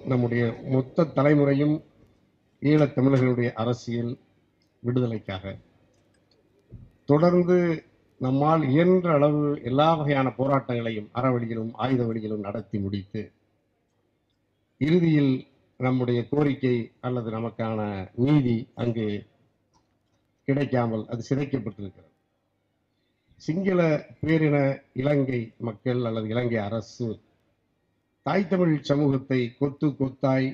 நம்முடைய மொத்த தலைமுறையும் ஈழத் தமிழர்களுடைய அரசியல் விடுதலைக்காக தொடர்ந்து நம்மால் இயன்ற அளவு எல்லா வகையான போராட்டங்களையும் அறவழியிலும் ஆயுத வழியிலும் நடத்தி முடித்து இறுதியில் நம்முடைய கோரிக்கை அல்லது நமக்கான நீதி அங்கு கிடைக்காமல் அது சிதைக்கப்பட்டிருக்கிறது சிங்கள பேரின இலங்கை மக்கள் அல்லது இலங்கை அரசு தாய் தமிழ் சமூகத்தை கொத்து கொத்தாய்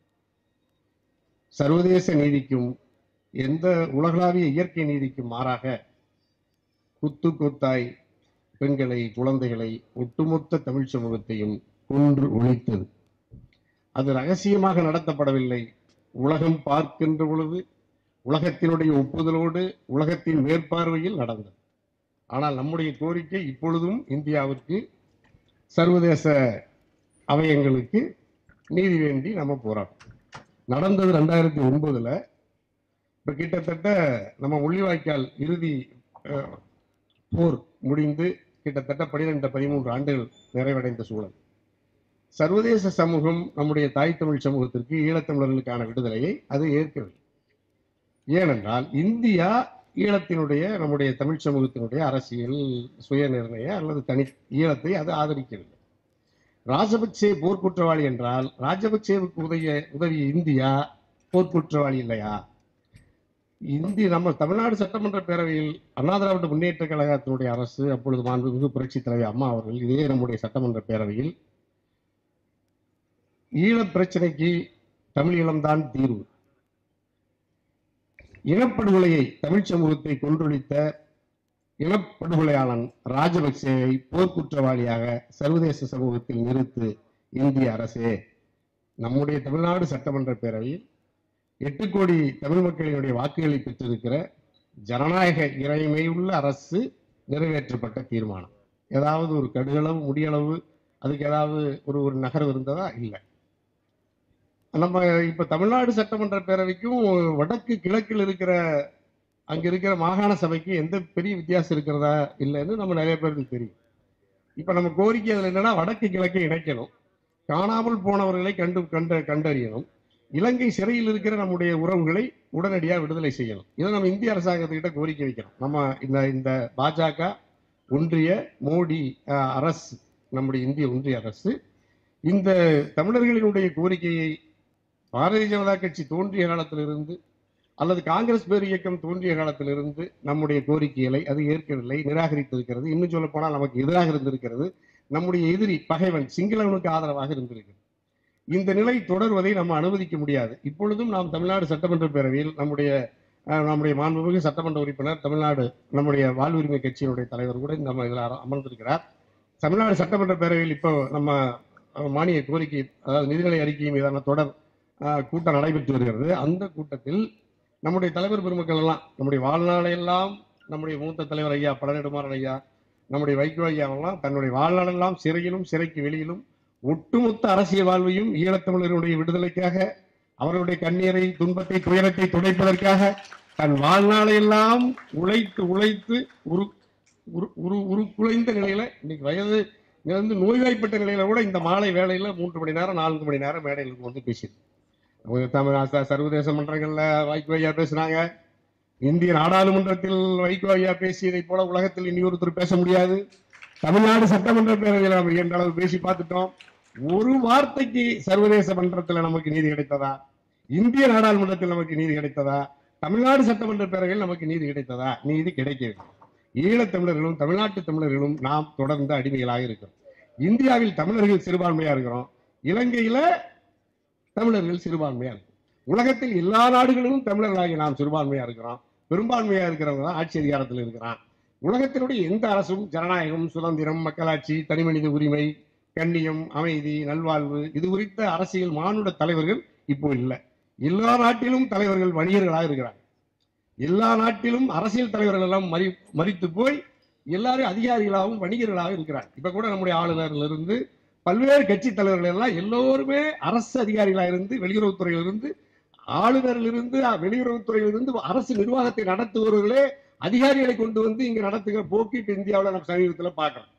சர்வதேச நீதிக்கும் எந்த உலகளாவிய இயற்கை நீதிக்கும் மாறாக குத்து கொத்தாய் பெண்களை குழந்தைகளை ஒட்டுமொத்த தமிழ் சமூகத்தையும் கொன்று ஒழித்தது அது ரகசியமாக நடத்தப்படவில்லை உலகம் பார்க்கின்ற பொழுது உலகத்தினுடைய ஒப்புதலோடு உலகத்தின் மேற்பார்வையில் நடந்தது ஆனால் நம்முடைய கோரிக்கை இப்பொழுதும் இந்தியாவிற்கு சர்வதேச அவயங்களுக்கு நீதி வேண்டி நம்ம போராட்டம் நடந்தது ரெண்டாயிரத்தி ஒன்பதுல இப்ப கிட்டத்தட்ட நம்ம முள்ளிவாய்க்கால் இறுதி அஹ், போர் முடிந்து கிட்டத்தட்ட பனிரெண்டு பதிமூன்று ஆண்டுகள் நிறைவடைந்த சூழல் சர்வதேச சமூகம் நம்முடைய தாய் தமிழ் சமூகத்திற்கு ஈழத்தமிழர்களுக்கான விடுதலையை அது ஏற்கவில்லை ஏனென்றால் இந்தியா ஈழத்தினுடைய நம்முடைய தமிழ் சமூகத்தினுடைய அரசியல் சுயநிர்ணய அல்லது தனி ஈழத்தை அது ஆதரிக்கவில்லை ராஜபக்சே போர்க்குற்றவாளி என்றால் ராஜபக்சேவுக்கு உதவிய உதவிய இந்தியா போர்க்குற்றவாளி இல்லையா இந்தி நம்ம தமிழ்நாடு சட்டமன்ற பேரவையில் அண்ணா திராவிட முன்னேற்ற கழகத்தினுடைய அரசு அப்பொழுது மாண்புமிகு புரட்சி தலைவர் அம்மா அவர்கள் இதே நம்முடைய சட்டமன்ற பேரவையில் ஈழப் பிரச்சனைக்கு தமிழ் ஈழம்தான் தீர்வு இனப்படுகொலையை தமிழ் சமூகத்தை கொன்றொழித்த இனப்படுகொலையாளன் ராஜபக்சேவை போர்க்குற்றவாளியாக சர்வதேச சமூகத்தில் நிறுத்து இந்திய அரசே நம்முடைய தமிழ்நாடு சட்டமன்ற பேரவையில் எட்டு கோடி தமிழ் மக்களினுடைய வாக்குகளை பெற்றிருக்கிற ஜனநாயக இறைமையுள்ள அரசு நிறைவேற்றப்பட்ட தீர்மானம் ஏதாவது ஒரு கடுகளவு முடியளவு அதுக்கு ஏதாவது ஒரு ஒரு நகர்வு இருந்ததா இல்லை நம்ம இப்ப தமிழ்நாடு சட்டமன்ற பேரவைக்கும் வடக்கு கிழக்கில் இருக்கிற அங்க இருக்கிற மாகாண சபைக்கு எந்த பெரிய வித்தியாசம் இருக்கிறதா இல்லைன்னு நம்ம நிறைய பேருக்கு தெரியும் இப்ப நம்ம கோரிக்கை அதுல என்னன்னா வடக்கு கிழக்கை இணைக்கணும் காணாமல் போனவர்களை கண்டு கண்டு கண்டறியணும் இலங்கை சிறையில் இருக்கிற நம்முடைய உறவுகளை உடனடியாக விடுதலை செய்யணும் இதை நம்ம இந்திய அரசாங்கத்துக்கிட்ட கோரிக்கை வைக்கிறோம் நம்ம இந்த இந்த பாஜக ஒன்றிய மோடி அஹ், அரசு நம்முடைய இந்திய ஒன்றிய அரசு இந்த தமிழர்களினுடைய கோரிக்கையை பாரதிய ஜனதா கட்சி தோன்றிய காலத்திலிருந்து அல்லது காங்கிரஸ் பேர் இயக்கம் தோன்றிய காலத்திலிருந்து நம்முடைய கோரிக்கைகளை அது ஏற்கவில்லை நிராகரித்திருக்கிறது இன்னும் சொல்ல போனால் நமக்கு எதிராக இருந்திருக்கிறது நம்முடைய எதிரி பகைவன் சிங்களவனுக்கு ஆதரவாக இருந்திருக்கிறது இந்த நிலை தொடர்வதை நம்ம அனுமதிக்க முடியாது இப்பொழுதும் நாம் தமிழ்நாடு சட்டமன்ற பேரவையில் நம்முடைய அஹ், நம்முடைய மாண்புமிகு சட்டமன்ற உறுப்பினர் தமிழ்நாடு நம்முடைய வாழ்வுரிமை கட்சியினுடைய தலைவர் கூட நம்ம இதில் அமர்ந்திருக்கிறார் தமிழ்நாடு சட்டமன்ற பேரவையில் இப்போ நம்ம அஹ், மானிய கோரிக்கை அதாவது நிதிநிலை அறிக்கை மீதான தொடர் அஹ், கூட்டம் நடைபெற்று வருகிறது அந்த கூட்டத்தில் நம்முடைய தலைவர் பெருமக்கள் எல்லாம் நம்முடைய வாழ்நாளையெல்லாம் நம்முடைய மூத்த தலைவர் ஐயா பழநெடுமாறன் ஐயா நம்முடைய வைகோ ஐயா எல்லாம் தன்னுடைய வாழ்நாளெல்லாம் சிறையிலும் சிறைக்கு வெளியிலும் ஒட்டுமொத்த அரசியல் வாழ்வையும் ஈழத்தமிழர்களுடைய விடுதலைக்காக அவர்களுடைய கண்ணீரை துன்பத்தை துயரத்தை துடைப்பதற்காக தன் வாழ்நாளையெல்லாம் உழைத்து உழைத்து உரு உரு உரு உருக்குலைந்த நிலையில இன்னைக்கு வயது இருந்து நோய்வாய்ப்பட்ட நிலையில கூட இந்த மாலை வேளையில மூன்று மணி நேரம் நான்கு மணி நேரம் மேடைகளுக்கு வந்து பேசியது அவங்க தமிழ் ச- சர்வதேச மன்றங்கள்ல வைகோ ஐயா பேசுனாங்க இந்திய நாடாளுமன்றத்தில் வைகோ ஐயா பேசியதை போல உலகத்தில் இனி ஒருத்தர் பேச முடியாது தமிழ்நாடு சட்டமன்ற பேரவையில் நம்ம என்ற அளவு பேசி பார்த்துட்டோம் ஒரு வார்த்தைக்கு சர்வதேச மன்றத்தில் நமக்கு நீதி கிடைத்ததா இந்திய நாடாளுமன்றத்தில் நமக்கு நீதி கிடைத்ததா தமிழ்நாடு சட்டமன்ற பேரவையில் நமக்கு நீதி கிடைத்ததா நீதி கிடைக்கவில்லை ஈழத்தமிழர்களும் தமிழ்நாட்டு தமிழர்களும் நாம் தொடர்ந்து அடிமைகளாக இருக்கிறோம் இந்தியாவில் தமிழர்கள் சிறுபான்மையா இருக்கிறோம் இலங்கையில தமிழர்கள் சிறுபான்மையா இருக்கும் உலகத்தில் எல்லா நாடுகளிலும் தமிழர்களாகி நாம் சிறுபான்மையா இருக்கிறோம் பெரும்பான்மையா இருக்கிறவங்க தான் ஆட்சி அதிகாரத்தில் இருக்கிறான் உலகத்தினுடைய எந்த அரசும் ஜனநாயகம் சுதந்திரம் மக்களாட்சி தனிமனித உரிமை கண்ணியம் அமைதி நல்வாழ்வு இது குறித்த அரசியல் மானுட தலைவர்கள் இப்போ இல்லை எல்லா நாட்டிலும் தலைவர்கள் வணிகர்களாக இருக்கிறாங்க எல்லா நாட்டிலும் அரசியல் தலைவர்கள் எல்லாம் மறி மறித்து போய் எல்லாரும் அதிகாரிகளாகவும் வணிகர்களாகவும் இருக்கிறாங்க இப்ப கூட நம்முடைய ஆளுநர்ல இருந்து பல்வேறு கட்சி தலைவர்கள் எல்லாம் எல்லோருமே அரசு அதிகாரிகளாக இருந்து வெளியுறவுத்துறையிலிருந்து ஆளுநரிலிருந்து அஹ், வெளியுறவுத்துறையிலிருந்து அரசு நிர்வாகத்தை நடத்துபவர்களே அதிகாரிகளை கொண்டு வந்து இங்க நடத்துகிற போக்கு இப்ப இந்தியாவில் நம்ம சமீபத்தில் பார்க்கிறோம்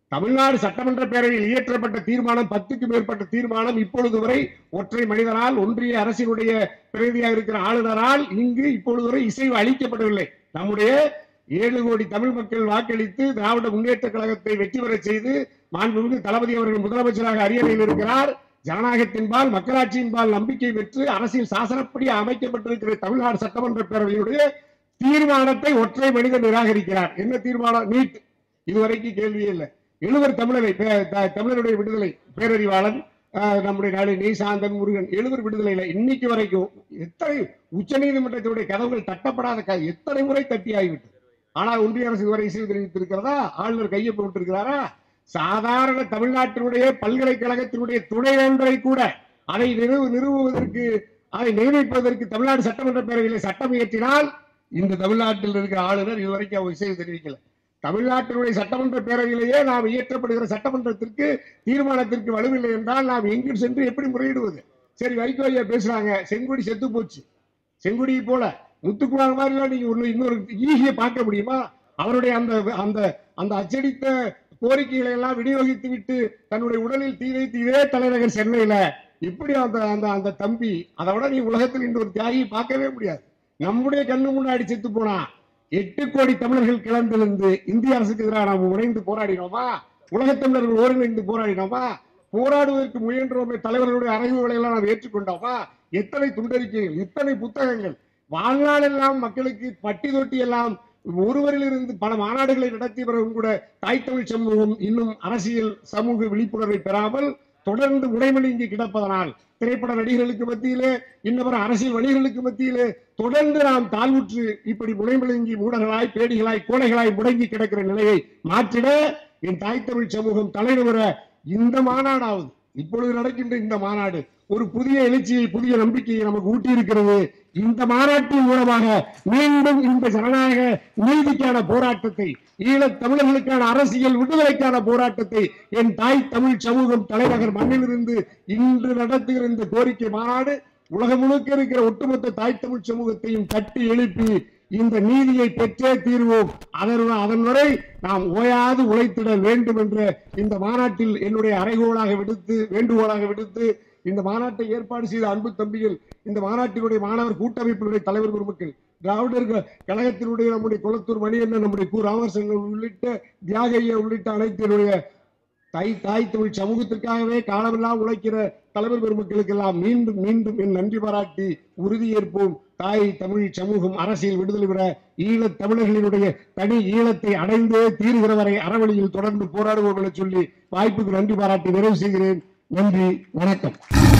தமிழ்நாடு சட்டமன்ற பேரவையில் இயற்றப்பட்ட தீர்மானம் பத்துக்கு மேற்பட்ட தீர்மானம் இப்பொழுது வரை ஒற்றை மனிதரால் ஒன்றிய அரசினுடைய பிரதியாக இருக்கிற ஆளுநரால் இங்கு இப்பொழுது வரை இசைவு அளிக்கப்படவில்லை நம்முடைய ஏழு கோடி தமிழ் மக்கள் வாக்களித்து திராவிட முன்னேற்ற கழகத்தை வெற்றி பெறச் செய்து மாண்புமிகு தளபதி அவர்கள் முதலமைச்சராக அரியணையில் இருக்கிறார் ஜனநாயகத்தின்பால் மக்களாட்சியின்பால் நம்பிக்கை பெற்று அரசியல் சாசனப்படி அமைக்கப்பட்டிருக்கிற தமிழ்நாடு சட்டமன்ற பேரவையுடைய தீர்மானத்தை ஒற்றை மனிதன் நிராகரிக்கிறார் என்ன தீர்மானம் நீட் இதுவரைக்கும் கேள்வியே இல்லை எழுவர் தமிழரை பே- த- தமிழருடைய விடுதலை பேரறிவாளன் ஆஹ், நம்முடைய நாடு நெய்சாந்தன் முருகன் எழுவர் விடுதலையில இன்னைக்கு வரைக்கும் எத்தனை உச்சநீதிமன்றத்தினுடைய கதவுகள் தட்டப்படாத க- எத்தனை முறை தட்டி ஆகிவிட்டது ஆனால் ஒன்றிய அரசு இதுவரை இசை தெரிவித்திருக்கிறதா ஆளுநர் கையொப்பமிட்டிருக்கிறாரா சாதாரண தமிழ்நாட்டினுடைய பல்கலைக்கழகத்தினுடைய துணைவேந்தரை கூட அதை நிறுவு நிறுவுவதற்கு அதை நியமிப்பதற்கு தமிழ்நாடு சட்டமன்ற பேரவையில் சட்டம் இயற்றினால் இந்த தமிழ்நாட்டில் இருக்கிற ஆளுநர் இதுவரைக்கும் அவர் இசை தெரிவிக்கல தமிழ்நாட்டினுடைய சட்டமன்ற பேரவையிலேயே நாம் இயற்றப்படுகிற சட்டமன்றத்திற்கு தீர்மானத்திற்கு வலுவில்லை என்றால் நாம் எங்கு சென்று எப்படி முறையிடுவது சரி வைகோ ஐயா பேசுறாங்க செங்கொடி செத்து போச்சு செங்கொடியை போல முத்துக்குமார் மாதிரிலாம் நீங்க ஒண்ணு இன்னொரு ஈகிய பார்க்க முடியுமா அவருடைய அந்த அந்த அந்த அச்சடித்த கோரிக்கைகளை எல்லாம் விநியோகித்து விட்டு தன்னுடைய உடலில் தீ வைத்து இதே தலைநகர் சென்னையில இப்படி அந்த அந்த அந்த தம்பி அதை விட நீ உலகத்தில் இன்னொரு தியாகியை பார்க்கவே முடியாது நம்முடைய கண்ணு முன்னாடி செத்து போனா எட்டு கோடி தமிழர்கள் கிளர்ந்தெழுந்து இந்திய அரசுக்கு எதிராக நாம் இணைந்து போராடினோமா உலகத் தமிழர்கள் ஒருங்கிணைந்து போராடினோமா போராடுவதற்கு முயன்றோமே தலைவர்களுடைய அறைவுகளை எல்லாம் நாம் ஏற்றுக்கொண்டோமா எத்தனை துண்டறிக்கைகள் எத்தனை புத்தகங்கள் வாழ்நாளெல்லாம் மக்களுக்கு பட்டி தொட்டி எல்லாம் ஒருவரிலிருந்து பல மாநாடுகளை நடத்திய பிறகும் கூட தாய் தமிழ் சமூகம் இன்னும் அரசியல் சமூக விழிப்புணர்வை பெறாமல் தொடர்ந்து உடைமணிங்கி கிடப்பதனால் திரைப்பட நடிகர்களுக்கு மத்தியிலே இன்னவர அரசியல் வணிகர்களுக்கு மத்தியிலே தொடர்ந்து நாம் தாழ்வுற்று இப்படி முனைமலங்கி மூடர்களாய் பேடிகளாய் கோடைகளாய் முடங்கி கிடக்கிற நிலையை மாற்றிட என் தாய் தமிழ் சமூகம் தலைநுவர இந்த மாநாடாவது இப்பொழுது நடக்கின்ற இந்த மாநாடு ஒரு புதிய எழுச்சியை புதிய நம்பிக்கையை நமக்கு ஊட்டி இருக்கிறது இந்த மாநாட்டின் மூலமாக மீண்டும் இந்த ஜனநாயக நீதிக்கான போராட்டத்தை ஈழத் தமிழர்களுக்கான அரசியல் விடுதலைக்கான போராட்டத்தை என் தாய் தமிழ் சமூகம் தலைநகர் மண்ணிலிருந்து இன்று நடத்துகிற இந்த கோரிக்கை மாநாடு உலகம் முழுக்க இருக்கிற ஒட்டுமொத்த தாய் தமிழ் சமூகத்தையும் தட்டி எழுப்பி இந்த நீதியை பெற்றே தீர்வோம் அதன் அதன் வரை நாம் ஓயாது உழைத்திட வேண்டும் என்ற இந்த மாநாட்டில் என்னுடைய அறைகோளாக விடுத்து வேண்டுகோளாக விடுத்து இந்த மாநாட்டை ஏற்பாடு செய்த அன்பு தம்பிகள் இந்த மாநாட்டினுடைய மாணவர் கூட்டமைப்பினுடைய தலைவர் பெருமக்கள் திராவிடர் க- கழகத்தினுடைய நம்முடைய குளத்தூர் மணியண்ணன் நம்முடைய கு ராமசங்கர் உள்ளிட்ட தியாகையா உள்ளிட்ட அனைத்தினுடைய தாய் தாய் தமிழ் சமூகத்திற்காகவே காலமெல்லாம் உழைக்கிற தலைவர் பெருமக்களுக்கு எல்லாம் மீண்டும் மீண்டும் என் நன்றி பாராட்டி உறுதியேற்போம் தாய் தமிழ் சமூகம் அரசியல் விடுதலை பெற ஈழத் தமிழர்களினுடைய தனி ஈழத்தை அடைந்தே தீருகிற வரை அறவழியில் தொடர்ந்து போராடுவோம் என சொல்லி வாய்ப்புக்கு நன்றி பாராட்டி நிறைவு செய்கிறேன் நன்றி வணக்கம்